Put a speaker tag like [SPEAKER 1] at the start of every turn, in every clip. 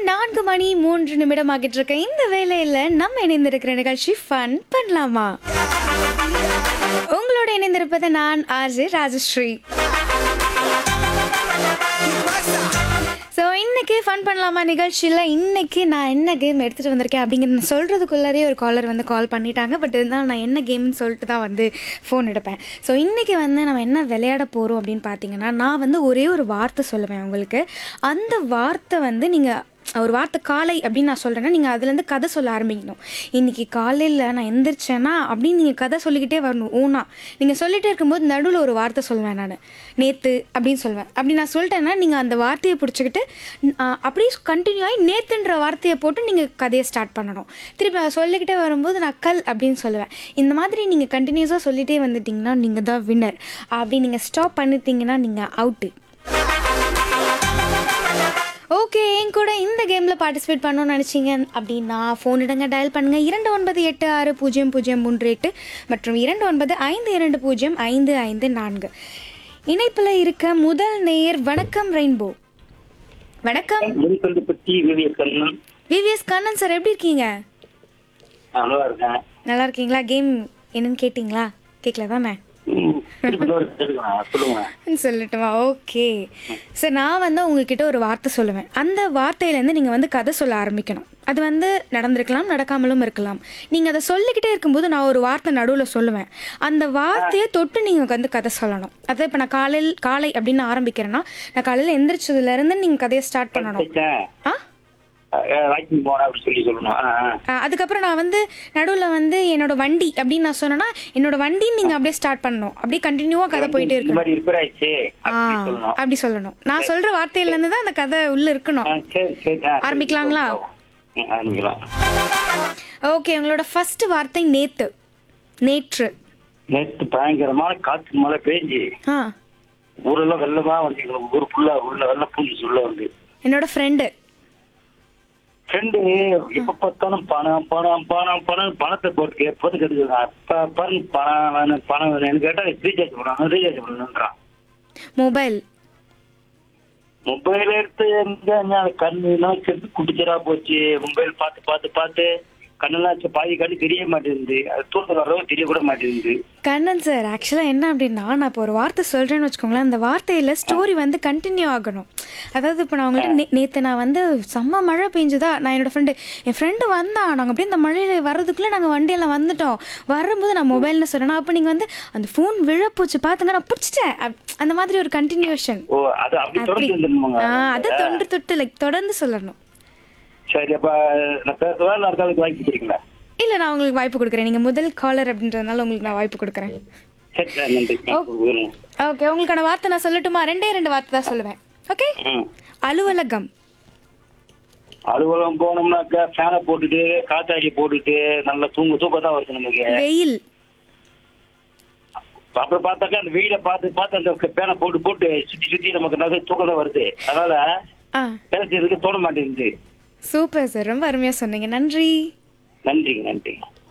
[SPEAKER 1] நான்கு மணி மூன்று நிமிடம் ஆகிட்டு இருக்க இந்த வேலையில நம்ம இணைந்திருக்கிற நிகழ்ச்சி ஃபன் பண்ணலாமா உங்களோட இணைந்திருப்பது நான் ஆர்ஜே ராஜஸ்ரீ ஸோ இன்னைக்கு ஃபன் பண்ணலாமா நிகழ்ச்சியில் இன்னைக்கு நான் என்ன கேம் எடுத்துகிட்டு வந்திருக்கேன் அப்படிங்கிறது சொல்கிறதுக்குள்ளாரே ஒரு காலர் வந்து கால் பண்ணிட்டாங்க பட் இருந்தாலும் நான் என்ன கேம்னு சொல்லிட்டு தான் வந்து ஃபோன் எடுப்பேன் ஸோ இன்றைக்கி வந்து நம்ம என்ன விளையாட போகிறோம் அப்படின்னு பார்த்தீங்கன்னா நான் வந்து ஒரே ஒரு வார்த்தை சொல்லுவேன் உங்களுக்கு அந்த வார்த்தை வந்து நீங்கள் ஒரு வார்த்தை காலை அப்படின்னு நான் சொல்கிறேன்னா நீங்கள் அதுலேருந்து கதை சொல்ல ஆரம்பிக்கணும் இன்றைக்கி காலையில் நான் எந்திரிச்சேன்னா அப்படின்னு நீங்கள் கதை சொல்லிக்கிட்டே வரணும் ஓனா நீங்கள் சொல்லிகிட்டே இருக்கும்போது நடுவில் ஒரு வார்த்தை சொல்லுவேன் நான் நேற்று அப்படின்னு சொல்லுவேன் அப்படி நான் சொல்லிட்டேன்னா நீங்கள் அந்த வார்த்தையை பிடிச்சிக்கிட்டு ஆ, அப்படியே கண்டினியூ ஆகி நேத்துன்ற வார்த்தையை போட்டு நீங்கள் கதையை ஸ்டார்ட் பண்ணணும் திருப்பி அதை சொல்லிக்கிட்டே வரும்போது நான் கல் அப்படின்னு சொல்லுவேன் இந்த மாதிரி நீங்கள் கண்டினியூஸாக சொல்லிகிட்டே வந்துட்டிங்கன்னா நீங்கள் தான் வின்னர் அப்படி நீங்கள் ஸ்டாப் பண்ணிட்டீங்கன்னா நீங்கள் அவுட்டு ஓகே என் கூட இந்த கேமில் பார்ட்டிசிபேட் பண்ணணும்னு நினச்சிங்க அப்படின்னா ஃபோன் இடங்க டயல் பண்ணுங்கள் இரண்டு ஒன்பது எட்டு ஆறு பூஜ்ஜியம் பூஜ்ஜியம் மூன்று எட்டு மற்றும் இரண்டு ஒன்பது ஐந்து இரண்டு பூஜ்ஜியம் ஐந்து ஐந்து நான்கு இணைப்பில் இருக்க முதல் நேயர் வணக்கம் ரெயின்போ வணக்கம்
[SPEAKER 2] முன்கண்டுபட்டி விவிய கண்ணன்
[SPEAKER 1] விவிஎஸ் கண்ணன் சார் எப்படி இருக்கீங்க
[SPEAKER 2] நல்லா இருக்கேன்
[SPEAKER 1] நல்லா இருக்கீங்களா கேம் என்னன்னு கேட்டிங்களா கேட்கல தானே
[SPEAKER 2] ம், திருப்பி ஒரு கேட்டுக்கலாம். சொல்லுங்க
[SPEAKER 1] சொல்லட்டுமா ஓகே சார் நான் வந்து உங்ககிட்ட ஒரு வார்த்தை சொல்லுவேன் அந்த வார்த்தையிலேருந்து நீங்கள் வந்து கதை சொல்ல ஆரம்பிக்கணும் அது வந்து நடந்திருக்கலாம் நடக்காமலும் இருக்கலாம் நீங்கள் அதை சொல்லிக்கிட்டே இருக்கும்போது நான் ஒரு வார்த்தை நடுவில் சொல்லுவேன் அந்த வார்த்தையை தொட்டு நீங்கள் வந்து கதை சொல்லணும் அதை இப்போ நான் காலையில் காலை அப்படின்னு ஆரம்பிக்கிறேன்னா நான் காலையில் எந்திரிச்சதுலேருந்து நீங்கள் கதையை ஸ்டார்ட் பண்ணணும் ஆ
[SPEAKER 2] வாக்கிங் போனேன் அப்படின்னு சொல்லி சொல்லணும் ஆ, ஆ.
[SPEAKER 1] ஆ, அதுக்கப்புறம் நான் வந்து நடுவில் வந்து என்னோட வண்டி அப்படின்னு நான் சொன்னேன்னா என்னோட வண்டின்னு நீங்கள் அப்படியே ஸ்டார்ட் பண்ணணும் அப்படியே கண்டினியூவாக கதை போயிட்டே
[SPEAKER 2] இந்த
[SPEAKER 1] இருக்கணும்
[SPEAKER 2] மாதிரி ரிப்பேர் ஆயிடுச்சு
[SPEAKER 1] ஆ
[SPEAKER 2] அப்படி சொல்லணும்
[SPEAKER 1] அப்படி சொல்லணும் நான் சொல்ற வார்த்தையில இருந்து தான் அந்த கதை உள்ள இருக்கணும்
[SPEAKER 2] ஆ, சரி சரி ஆ, சரி.
[SPEAKER 1] ஆரம்பிக்கலாங்களா?
[SPEAKER 2] ம், ஆரம்பிக்கலாம்
[SPEAKER 1] ஓகே உங்களோட ஃபர்ஸ்ட் வார்த்தை நேத்து நேற்று
[SPEAKER 2] நேற்று பயங்கரமான காற்று மழை பேஞ்சு
[SPEAKER 1] ஆ
[SPEAKER 2] ஊரெல்லாம் வெள்ளமா வந்து ஊர் ஃபுல்லா உள்ள வெள்ள பூஞ்சி உள்ள வந்து
[SPEAKER 1] என்னோட ஃப்ரெண்டு
[SPEAKER 2] ஃப்ரெண்டு எப்ப பார்த்தாலும் பணம் பணம் பணம் பணம் பணத்தை போட்டு எப்போது கெடுக்குது அப்ப பாருங்க பணம் வேணும் பணம் வேணும் எனக்கு கேட்டா ரீசார்ஜ் பண்ணணும் ரீசார்ஜ் பண்ணணுன்றான்
[SPEAKER 1] மொபைல்
[SPEAKER 2] மொபைல் எடுத்து எங்க என்ன கண்ணெல்லாம் செத்து குடிச்சரா போச்சு மொபைல் பார்த்து பார்த்து பார்த்து கண்ணெல்லாம் சு- பாதி கண்ணு தெரிய மாட்டேங்குது அது தூரத்தில் வர்றவங்க தெரிய கூட மாட்டேங்குது
[SPEAKER 1] கண்ணன் சார் ஆக்சுவலாக என்ன அப்படின்னா நான் இப்போ ஒரு வார்த்தை சொல்கிறேன்னு வச்சுக்கோங்களேன் அந்த வார்த்தையில் ஸ்டோரி வந்து கண்டினியூ ஆகணும் அதாவது இப்போ நான் உங்கள்கிட்ட நே நேற்று நான் வந்து செம்ம மழை பெஞ்சுதா நான் என்னோட ஃப்ரெண்டு என் ஃப்ரெண்டு வந்தான் நாங்கள் அப்படியே இந்த மழையில் வர்றதுக்குள்ளே நாங்கள் வண்டியில் வந்துட்டோம் வரும்போது நான் மொபைல்னு சொல்கிறேன் அப்போ நீங்கள் வந்து அந்த ஃபோன் விழப்போச்சு பார்த்துங்க நான் பிடிச்சிட்டேன் அப்- அந்த மாதிரி ஒரு கண்டினியூஷன்
[SPEAKER 2] ஓ அது அப்படி
[SPEAKER 1] அப்படி
[SPEAKER 2] தொடர்ந்து வந்துருமாங்க
[SPEAKER 1] ஆ அதை தொன்று தொட்டு லைக் தொடர்ந்து சொல்லணும்
[SPEAKER 2] சரி அப்ப நான் பேசுவா இல்லை அடுத்த வாங்கி கொடுக்குறீங்களா
[SPEAKER 1] இல்லை நான் உங்களுக்கு வாய்ப்பு கொடுக்குறேன் நீங்கள் முதல் காலர் அப்படின்றதுனால உங்களுக்கு நான் வாய்ப்பு கொடுக்குறேன்
[SPEAKER 2] சரி சார் நன்றி கொடுக்குறேன்.
[SPEAKER 1] ஓகே உங்களுக்கான வார்த்தை நான் சொல்லட்டுமா ரெண்டே ரெண்டு வார்த்தை தான் சொல்லுவேன் ஓகே
[SPEAKER 2] ம்
[SPEAKER 1] அலுவலகம்
[SPEAKER 2] அலுவலகம் போனோம்னாக்கா ஃபேனை போட்டுட்டு காத்தாடி போட்டுட்டு நல்லா தூங்க தூக்கம் தான் வருது நமக்கு
[SPEAKER 1] வெயில்
[SPEAKER 2] அப்புறம் பார்த்தாக்கா அந்த வெயில பார்த்து பார்த்து அந்த ஃபேனை போட்டு போட்டு சுத்தி சுத்தி நமக்கு நிறைய தூக்கம் தான் வருது அதனால
[SPEAKER 1] ஆ
[SPEAKER 2] வேலை செய்யறதுக்கு தோண மாட்டேங்குது
[SPEAKER 1] சூப்பர் சார் ரொம்ப அருமையாக சொன்னீங்க நன்றி
[SPEAKER 2] நன்றி நன்றி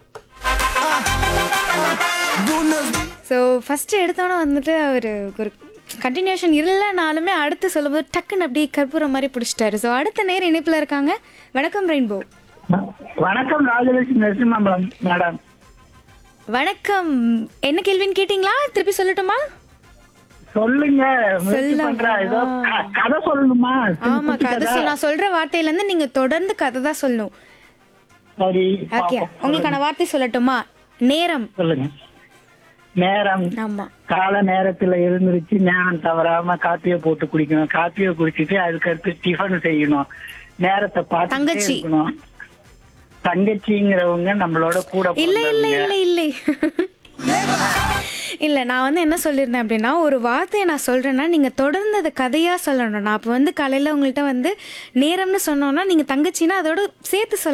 [SPEAKER 1] ஸோ ஃபஸ்ட்டு எடுத்தோன்னே வந்துட்டு அவர் ஒரு கண்டினியூஷன் இல்லைனாலுமே அடுத்து சொல்லும்போது டக்குன்னு அப்படியே கற்பூரம் மாதிரி பிடிச்சிட்டாரு ஸோ அடுத்த நேரம் இணைப்பில் இருக்காங்க வணக்கம் ரெயின்போ
[SPEAKER 3] வணக்கம் ராஜலட்சுமி நரசிம்மபுரம் மேடம்
[SPEAKER 1] வணக்கம் என்ன கேள்வின்னு கேட்டிங்களா திருப்பி சொல்லட்டுமா
[SPEAKER 3] சொல்லுங்க முயற்சி
[SPEAKER 1] சொல்லவா?
[SPEAKER 3] பண்றேன். ஏதோ க- கதை சொல்லணுமா
[SPEAKER 1] ஆமா கதை சொல் நான் சொல்ற வார்த்தையில இருந்து நீங்க தொடர்ந்து கதை தான் சொல்லணும்
[SPEAKER 3] சரி
[SPEAKER 1] ஓகே
[SPEAKER 3] பாப்போம்.
[SPEAKER 1] உங்களுக்கான வார்த்தை சொல்லட்டுமா நேரம்
[SPEAKER 3] சொல்லுங்க நேரம்
[SPEAKER 1] ஆமா
[SPEAKER 3] கால நேரத்துல எழுந்திருச்சு நேரம் தவறாம காப்பியை போட்டு குடிக்கணும் காப்பியை குடிச்சிட்டு அதுக்கடுத்து டிஃபன் செய்யணும் நேரத்தை பார்த்து
[SPEAKER 1] தங்கச்சி.
[SPEAKER 3] இருக்கணும் தங்கச்சிங்கிறவங்க நம்மளோட கூட
[SPEAKER 1] இல்ல இல்ல
[SPEAKER 3] பிறந்தவங்க.
[SPEAKER 1] இல்ல இல்ல இல்ல நான் வந்து என்ன சொல்லியிருந்தேன் அப்படின்னா ஒரு வார்த்தையை நான் சொல்றேன்னா நீங்க தொடர்ந்து அதை கதையா சொல்லணும் நான் அப்போ வந்து காலையில உங்கள்கிட்ட வந்து நேரம்னு சொன்னோன்னா நீங்க தங்கச்சின்னா அதோட சேர்த்து சொல்ல